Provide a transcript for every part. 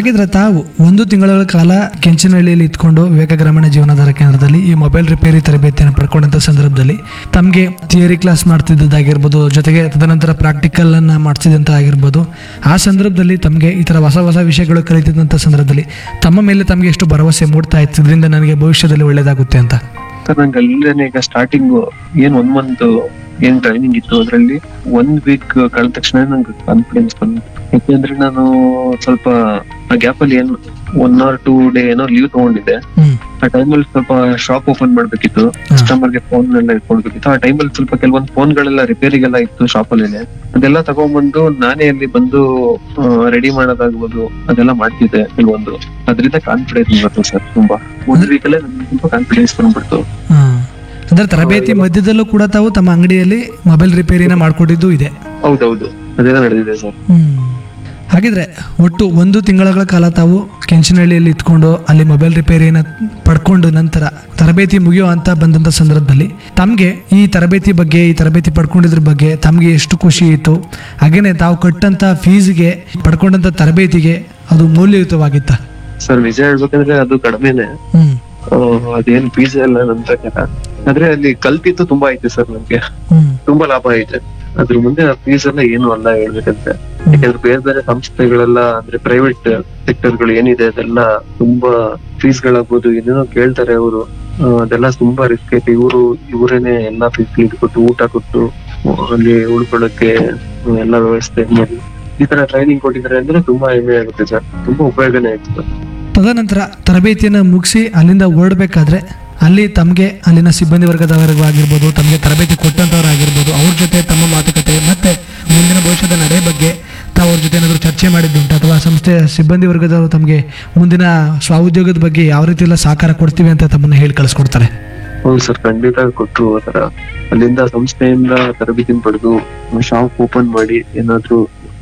ಹಾಗಿದ್ರೆ ತಾವು ಒಂದು ತಿಂಗಳ ಕಾಲ ಕೆಂಚನಹಳ್ಳಿಯಲ್ಲಿ ಇದ್ಕೊಂಡು ವಿವೇಕ ಗ್ರಾಮೀಣ ಜೀವನಾಧಾರ ಕೇಂದ್ರದಲ್ಲಿ ಈ ಮೊಬೈಲ್ ರಿಪೇರಿ ತರಬೇತಿಯನ್ನು ಪಡ್ಕೊಂಡಂಥ ಸಂದರ್ಭದಲ್ಲಿ ತಮಗೆ ಥಿಯರಿ ಕ್ಲಾಸ್ ಮಾಡ್ತಿದ್ದದ್ದಾಗಿರ್ಬೋದು ಜೊತೆಗೆ ತದನಂತರ ಪ್ರಾಕ್ಟಿಕಲ್ ಅನ್ನ ಮಾಡಿಸಿದಂತ ಆಗಿರ್ಬೋದು ಆ ಸಂದರ್ಭದಲ್ಲಿ ತಮಗೆ ಈ ಥರ ಹೊಸ ಹೊಸ ವಿಷಯಗಳು ಕಲಿತಿದ್ದಂಥ ಸಂದರ್ಭದಲ್ಲಿ ತಮ್ಮ ಮೇಲೆ ತಮಗೆ ಎಷ್ಟು ಭರವಸೆ ಮೂಡ್ತಾ ಇತ್ತು ಇದರಿಂದ ನನಗೆ ಭವಿಷ್ಯದಲ್ಲಿ ಒಳ್ಳೇದಾಗುತ್ತೆ ಅಂತ ಸರ್ ನಂಗೆ ಅಲ್ಲೇನೆ ಈಗ ಸ್ಟಾರ್ಟಿಂಗ್ ಏನ್ ಒಂದ್ ಮಂತ್ ಏನ್ ಟ್ರೈನಿಂಗ್ ಇತ್ತು ಅದ್ರಲ್ಲಿ ಒಂದ್ ವೀಕ್ ಕಳೆದ ತಕ್ಷಣ ನಂಗೆ ಕಾನ್ಫಿಡೆನ್ಸ್ ಬಂತು ಯಾಕೆಂದ್ರೆ ನಾನು ಸ್ವಲ್ಪ ಆ ಗ್ಯಾಪ್ ಅಲ್ಲಿ ಏನ್ ಒನ್ ಆರ್ ಟೂ ಡೇ ಏನೋ ಲೀವ್ ತಗೊಂಡಿದ್ದೆ ಹ್ಮ್ ಆ ಟೈಮಲ್ಲಿ ಸ್ವಲ್ಪ ಶಾಪ್ ಓಪನ್ ಮಾಡ್ಬೇಕಿತ್ತು ಕಸ್ಟಮರ್ಗೆ ಫೋನ್ ಎಲ್ಲ ಇಟ್ಕೊಳ್ಬೇಕಿತ್ತು ಆ ಟೈಮಲ್ಲಿ ಸ್ವಲ್ಪ ಕೆಲವೊಂದು ಫೋನ್ಗಳೆಲ್ಲ ರಿಪೇರಿಗೆಲ್ಲ ಇತ್ತು ಶಾಪ್ ಅಲ್ಲಿ ಅದೆಲ್ಲ ತಗೊಂಡ್ಬಂದು ನಾನೇ ಅಲ್ಲಿ ಬಂದು ರೆಡಿ ಮಾಡೋದಾಗ್ಬೋದು ಅದೆಲ್ಲ ಮಾಡ್ತಿದ್ದೆ ಕೆಲವೊಂದು ಅದರಿಂದ ಕಾನ್ಫಿಡೆನ್ಸ್ ಬರ್ತದೆ ಸರ್ ತುಂಬಾ ಒಂದ್ ವೀಕಲ್ಲೇ ನನ್ಗೆ ಸ್ವಲ್ಪ ಕಾನ್ಫಿಡೆನ್ಸ್ ಬಂದ್ಬಿಡ್ತು ಹಾಂ ಅಂದ್ರೆ ತರಬೇತಿ ಮಧ್ಯದಲ್ಲೂ ಕೂಡ ತಾವು ತಮ್ಮ ಅಂಗಡಿಯಲ್ಲಿ ಮೊಬೈಲ್ ರಿಪೇರಿನ ಮಾಡಿಕೊಟ್ಟಿದ್ದು ಇದೆ ಹೌದೌದು ಅದೆಲ್ಲ ನಡೆದಿದೆ ಸರ್ ಹ್ಮ್. ಹಾಗಿದ್ರೆ ಒಟ್ಟು ಒಂದು ತಿಂಗಳ ಕಾಲ ತಾವು ಕೆಂಚನಹಳ್ಳಿಯಲ್ಲಿ ಇದ್ಕೊಂಡು ಅಲ್ಲಿ ಮೊಬೈಲ್ ರಿಪೇರಿನ ಪಡ್ಕೊಂಡು ನಂತರ ತರಬೇತಿ ಮುಗಿಯೋ ಅಂತ ಬಂದಂಥ ಸಂದರ್ಭದಲ್ಲಿ ತಮಗೆ ಈ ತರಬೇತಿ ಬಗ್ಗೆ ಈ ತರಬೇತಿ ಪಡ್ಕೊಂಡಿದ್ರ ಬಗ್ಗೆ ತಮಗೆ ಎಷ್ಟು ಖುಷಿ ಇತ್ತು ಹಾಗೇನೆ ತಾವು ಕಟ್ಟಂತ ಫೀಸ್ಗೆ ಪಡ್ಕೊಂಡಂತ ತರಬೇತಿಗೆ ಅದು ಮೌಲ್ಯಯುತವಾಗಿತ್ತ ಸರ್ ನಿಜ ಹೇಳ್ಬೇಕಂದ್ರೆ ಅದು ಕಡಿಮೆನೆ ಹ್ಮ್ ಆ, ಅದೇನ್ ಫೀಸ್ ಎಲ್ಲ ನನ್ ಪ್ರಕಾರ ಆದ್ರೆ ಅಲ್ಲಿ ಕಲ್ತಿತ್ತು ತುಂಬಾ ಐತೆ ಸರ್ ನಮ್ಗೆ ಹ್ಮ್ ತುಂಬಾ ಲಾಭ ಐತೆ ಅದ್ರ ಮುಂದೆ ಫೀಸ್ ಎಲ್ಲ ಏನು ಅಲ್ಲ ಹೇಳ್ಬೇಕಂದ್ರೆ ಯಾಕಂದ್ರೆ ಬೇರೆ ಬೇರೆ ಸಂಸ್ಥೆಗಳೆಲ್ಲ ಅಂದ್ರೆ ಪ್ರೈವೇಟ್ ಸೆಕ್ಟರ್ ಗಳು ಏನಿದೆ ಅದೆಲ್ಲ ತುಂಬಾ ಫೀಸ್ ಗಳಾಗ್ಬೋದು ಏನೇನೋ ಕೇಳ್ತಾರೆ ಅವರು ಅದೆಲ್ಲ ತುಂಬಾ ರಿಸ್ಕ್ ಐತೆ ಇವರು ಇವರೇನೆ ಎಲ್ಲಾ ಫೆಸಿಲಿಟಿ ಕೊಟ್ಟು ಊಟ ಕೊಟ್ಟು ಆ, ಅಲ್ಲಿ ಉಳ್ಕೊಳ್ಳೋಕೆ ಆ, ಎಲ್ಲ ವ್ಯವಸ್ಥೆ ಮಾಡಿ ಈ ತರ ಟ್ರೈನಿಂಗ್ ಕೊಟ್ಟಿದ್ದಾರೆ ಅಂದ್ರೆ ತುಂಬಾ ಹೆಮ್ಮೆ ಆಗುತ್ತೆ ಸರ್ ತುಂಬಾ ಉಪಯೋಗನೇ ಆಯ್ತು ಸರ್ ತದನಂತರ ತರಬೇತಿಯನ್ನು ಮುಗಿಸಿ ಅಲ್ಲಿಂದ ಹೊರಡ್ಬೇಕಾದ್ರೆ ಅಲ್ಲಿ ತಮಗೆ ಅಲ್ಲಿನ ಸಿಬ್ಬಂದಿ ವರ್ಗದವರಾಗಿರ್ಬೋದು ತಮಗೆ ತರಬೇತಿ ಕೊಟ್ಟಂಥವ್ರಾಗಿರ್ಬೋದು ಅವ್ರ ಜೊತೆ ತಮ್ಮ ಮಾತುಕತೆ ಮತ್ತೆ ಮುಂದಿನ ಭವಿಷ್ಯದ ನಡೆ ಬಗ್ಗೆ ತಾವು ಅವ್ರ ಜೊತೆ ಏನಾದರೂ ಚರ್ಚೆ ಮಾಡಿದ್ದುಂಟು ಅಥವಾ ಸಂಸ್ಥೆಯ ಸಿಬ್ಬಂದಿ ವರ್ಗದವರು ತಮಗೆ ಮುಂದಿನ ಸ್ವಾಉದ್ಯೋಗದ ಬಗ್ಗೆ ಯಾವ ರೀತಿ ಎಲ್ಲ ಸಹಕಾರ ಕೊಡ್ತೀವಿ ಅಂತ ತಮ್ಮನ್ನ ಹೇಳಿ ಕಳಿಸ್ಕೊಡ್ತಾರೆ ಹೌದು ಸರ್ ಖಂಡಿತ ಕೊಟ್ರು ಆ ತರ ಅಲ್ಲಿಂದ ಸಂಸ್ಥೆಯಿಂದ ತರಬೇತಿ ಪಡೆದು ಶಾಪ್ ಓಪನ್ ಮಾಡಿ ಏನಾದ್ರು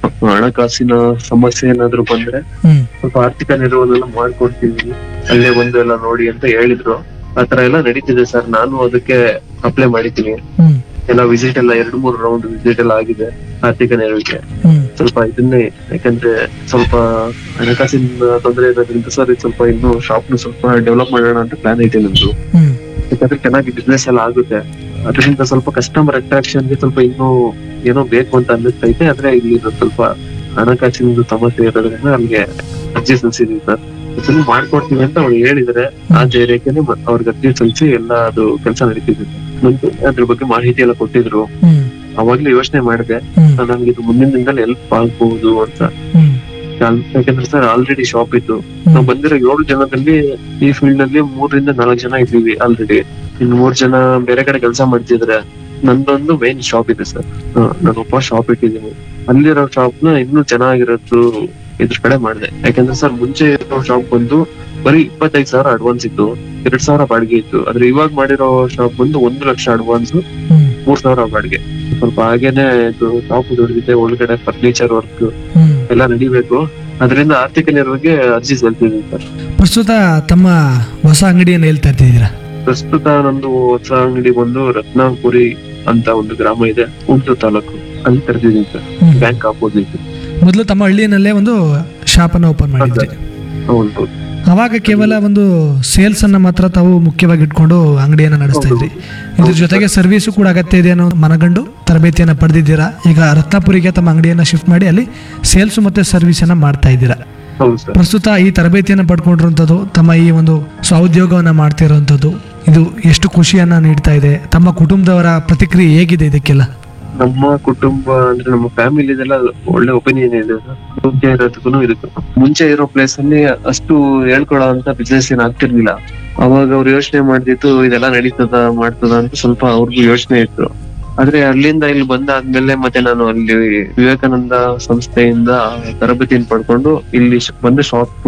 ಹಣಕಾಸಿನ ಸಮಸ್ಯೆ ಏನಾದ್ರು ಬಂದ್ರೆ ಹ್ಮ್ ಸ್ವಲ್ಪ ಆರ್ಥಿಕ ನೆರವನ್ನೆಲ್ಲ ಮಾಡ್ಕೊಡ್ತೀವಿ ಅಲ್ಲೇ ಬಂದು ಎಲ್ಲ ನೋಡಿ ಅಂತ ಹೇಳಿದ್ರು ಆತರ ಎಲ್ಲ ನಡೀತಿದೆ ಸರ್ ನಾನು ಅದಕ್ಕೆ ಅಪ್ಲೈ ಮಾಡಿದ್ದೀನಿ ಹ್ಮ್ ಎಲ್ಲ ವಿಸಿಟ್ ಎಲ್ಲ ಎರಡು ಮೂರು ರೌಂಡ್ ವಿಸಿಟ್ ಎಲ್ಲ ಆಗಿದೆ ಆರ್ಥಿಕ ನೆರವಿಗೆ ಹ್ಮ್ ಸ್ವಲ್ಪ ಇದನ್ನೇ ಯಾಕಂದ್ರೆ ಸ್ವಲ್ಪ ಹಣಕಾಸಿನ ತೊಂದರೆ ಇರೋದ್ರಿಂದ ಸರ್ ಇದು ಸ್ವಲ್ಪ ಇನ್ನು ಶಾಪ್ ನು ಸ್ವಲ್ಪ ಡೆವಲಪ್ ಮಾಡೋಣ ಅಂತ ಪ್ಲಾನ್ ಐತೆ ನಮ್ದು ಹ್ಮ್ ಯಾಕಂದ್ರೆ ಚೆನ್ನಾಗಿ ಬಿಸ್ನೆಸ್ ಎಲ್ಲ ಆಗುತ್ತೆ ಅದರಿಂದ ಸ್ವಲ್ಪ ಕಸ್ಟಮರ್ ಅಟ್ರಾಕ್ಷನ್ ಗೆ ಸ್ವಲ್ಪ ಇನ್ನೂ ಏನೋ ಬೇಕು ಅಂತ ಅನ್ನಿಸ್ತೈತೆ ಆದ್ರೆ ಇಲ್ಲಿ ಒಂದ್ ಸ್ವಲ್ಪ ಹಣಕಾಸಿನ ಸಮಸ್ಯೆ ಇರೋದ್ರಿಂದ ನಮ್ಗೆ ಅರ್ಜಿ ಸಲ್ಲಿಸಿದೀವಿ ಸರ್ ಇದನ್ನ ಮಾಡ್ಕೊಡ್ತೀವಿ ಅಂತ ಅವ್ರು ಹೇಳಿದ್ರೆ ಆ ಧೈರ್ಯಕ್ಕೆ ಅವ್ರಿಗೆ ಅರ್ಜಿ ಸಲ್ಲಿಸಿ ಎಲ್ಲ ಅದು ಕೆಲಸ ನಡೀತಿದೆ ಮುಂಚೆ ಅದ್ರ ಬಗ್ಗೆ ಮಾಹಿತಿ ಎಲ್ಲ ಕೊಟ್ಟಿದ್ರು ಹ್ಮ್ ಅವಾಗ್ಲೂ ಯೋಚನೆ ಮಾಡಿದೆ ಹ್ಮ್ ನಮ್ಗೆ ಇದು ಮುಂದಿನ ದಿನದಲ್ಲಿ ಹೆಲ್ಪ್ ಆಗ್ಬಹುದು ಅಂತ ಹ್ಮ್ ಯಾಕಂದ್ರೆ ಸರ್ ಆಲ್ರೆಡಿ ಶಾಪ್ ಇತ್ತು ನಾವು ಬಂದಿರೋ ಏಳು ಜನದಲ್ಲಿ ಈ ಫೀಲ್ಡ್ ಅಲ್ಲಿ ಮೂರರಿಂದ ನಾಲ್ಕು ಜನ ಇದ್ದೀವಿ ಆಲ್ರೆಡಿ ಇನ್ನು ಮೂರ್ ಜನ ಬೇರೆ ಕಡೆ ಕೆಲಸ ಮಾಡ್ತಿದ್ರೆ ನಂದೊಂದು ಮೇನ್ ಶಾಪ್ ಇದೆ ಸರ್ ನಾನೊಬ್ಬ ಶಾಪ್ ಇಟ್ಟಿದ್ದೀನಿ ಅಲ್ಲಿರೋ ಶಾಪ್ ನ ಇನ್ನೂ ಚೆನ್ನಾಗಿರೋದು ಇದ್ರ ಕಡೆ ಮಾಡಿದೆ ಯಾಕಂದ್ರೆ ಸರ್ ಮುಂಚೆ ಇರೋ ಶಾಪ್ ಬಂದು ಬರೀ ಇಪ್ಪತ್ತೈದು ಸಾವಿರ ಅಡ್ವಾನ್ಸ್ ಇತ್ತು ಎರಡ್ ಸಾವಿರ ಬಾಡಿಗೆ ಇತ್ತು ಆದ್ರೆ ಇವಾಗ ಮಾಡಿರೋ ಶಾಪ್ ಬಂದು ಒಂದು ಲಕ್ಷ ಅಡ್ವಾನ್ಸ್ ಹ್ಮ್ ಮೂರ್ ಸಾವಿರ ಬಾಡಿಗೆ ಸ್ವಲ್ಪ ಹಾಗೇನೆ ಇದು ಶಾಪ್ ದುಡಿದಿದೆ ಒಳಗಡೆ ಫರ್ನಿಚರ್ ವರ್ಕ್ ಹ್ಮ್ ಎಲ್ಲ ನಡಿಬೇಕು ಅದರಿಂದ ಆರ್ಥಿಕ ನೆರವಿಗೆ ಅರ್ಜಿ ಸಲ್ಲಿಸಿದ್ದೀನಿ ಸರ್ ಪ್ರಸ್ತುತ ತಮ್ಮ ಹೊಸ ಅಂಗಡಿಯನ್ನು ಹೇಳ್ತಾ ಇರ್ತಿದ್ದೀರಾ ಪ್ರಸ್ತುತ ನಂದು ಹೊಸ ಅಂಗಡಿ ಬಂದು ರತ್ನಾಪುರಿ ಅಂತ ಒಂದು ಗ್ರಾಮ ಇದೆ ಉಂಟು ತಾಲೂಕು ಅಲ್ಲಿ ತೆರೆದಿದ್ದೀನಿ ಸರ್ ಹ್ಮ್. ಬ್ಯಾಂಕ್ ಆಪೋಸಿಟ್ ಮೊದಲು ತಮ್ಮ ಹಳ್ಳಿಯಲ್ಲೇ ಒಂದು ಶಾಪನ್ನು ಓಪನ್ ಮಾಡಿದ್ರಿ ಹೌದು ಅವಾಗ ಕೇವಲ ಒಂದು ಸೇಲ್ಸ್ ಅನ್ನ ಮಾತ್ರ ತಾವು ಮುಖ್ಯವಾಗಿ ಇಟ್ಕೊಂಡು ಅಂಗಡಿಯನ್ನ ನಡೆಸ್ತಾ ಇದ್ರಿ ಇದ್ರ ಜೊತೆಗೆ ಸರ್ವಿಸು ಕೂಡ ಅಗತ್ಯ ಇದೆ ಅನ್ನೋ ಮನಗಂಡು ತರಬೇತಿಯನ್ನ ಪಡೆದಿದ್ದೀರಾ ಈಗ ರತ್ನಾಪುರಿಗೆ ತಮ್ಮ ಅಂಗಡಿಯನ್ನ ಶಿಫ್ಟ್ ಮಾಡಿ ಅಲ್ಲಿ ಸೇಲ್ಸ್ ಮತ್ತೆ ಸರ್ವಿಸ್ ಅನ್ನ ಮಾಡ್ತಾ ಇದ್ದೀರಾ ಹೌದು ಸರ್ ಪ್ರಸ್ತುತ ಈ ತರಬೇತಿಯನ್ನು ಪಡ್ಕೊಂಡಿರುವಂಥದ್ದು ತಮ್ಮ ಈ ಒಂದು ಸ್ವಉದ್ಯೋಗವನ್ನ ಮಾಡ್ತಿರೋಂಥದ್ದು ಇದು ಎಷ್ಟು ಖುಷಿಯನ್ನ ನೀಡ್ತಾ ಇದೆ ತಮ್ಮ ಕುಟುಂಬದವರ ಪ್ರತಿಕ್ರಿಯೆ ಹೇಗಿದೆ ಇದಕ್ಕೆಲ್ಲ ನಮ್ಮ ಕುಟುಂಬ ಅಂದ್ರೆ ನಮ್ಮ ಫ್ಯಾಮಿಲಿದೆಲ್ಲ ಒಳ್ಳೆ ಒಪಿನಿಯನ್ ಇದೆ ಸರ್. ಮುಂಚೆ ಇರೋದಕ್ಕೂ ಇದಕ್ಕೂ ಮುಂಚೆ ಇರೋ ಪ್ಲೇಸ್ ಅಲ್ಲಿ ಅಷ್ಟು ಹೇಳ್ಕೊಳ್ಳೋ ಅಂತ ಬಿಸ್ನೆಸ್ ಏನ್ ಆಗ್ತಿರ್ಲಿಲ್ಲ ಅವಾಗ ಅವ್ರು ಯೋಚನೆ ಮಾಡ್ತಿತ್ತು ಇದೆಲ್ಲ ನಡೀತದ ಮಾಡ್ತದ ಅಂತ ಸ್ವಲ್ಪ ಅವ್ರಿಗೂ ಯೋಚನೆ ಇತ್ತು ಆದ್ರೆ ಅಲ್ಲಿಂದ ಇಲ್ಲಿ ಬಂದಾದ್ಮೇಲೆ ಮತ್ತೆ ನಾನು ಅಲ್ಲಿ ವಿವೇಕಾನಂದ ಸಂಸ್ಥೆಯಿಂದ ತರಬೇತಿಯನ್ನು ಪಡ್ಕೊಂಡು ಇಲ್ಲಿ ಶ- ಬಂದು ಶಾಪ್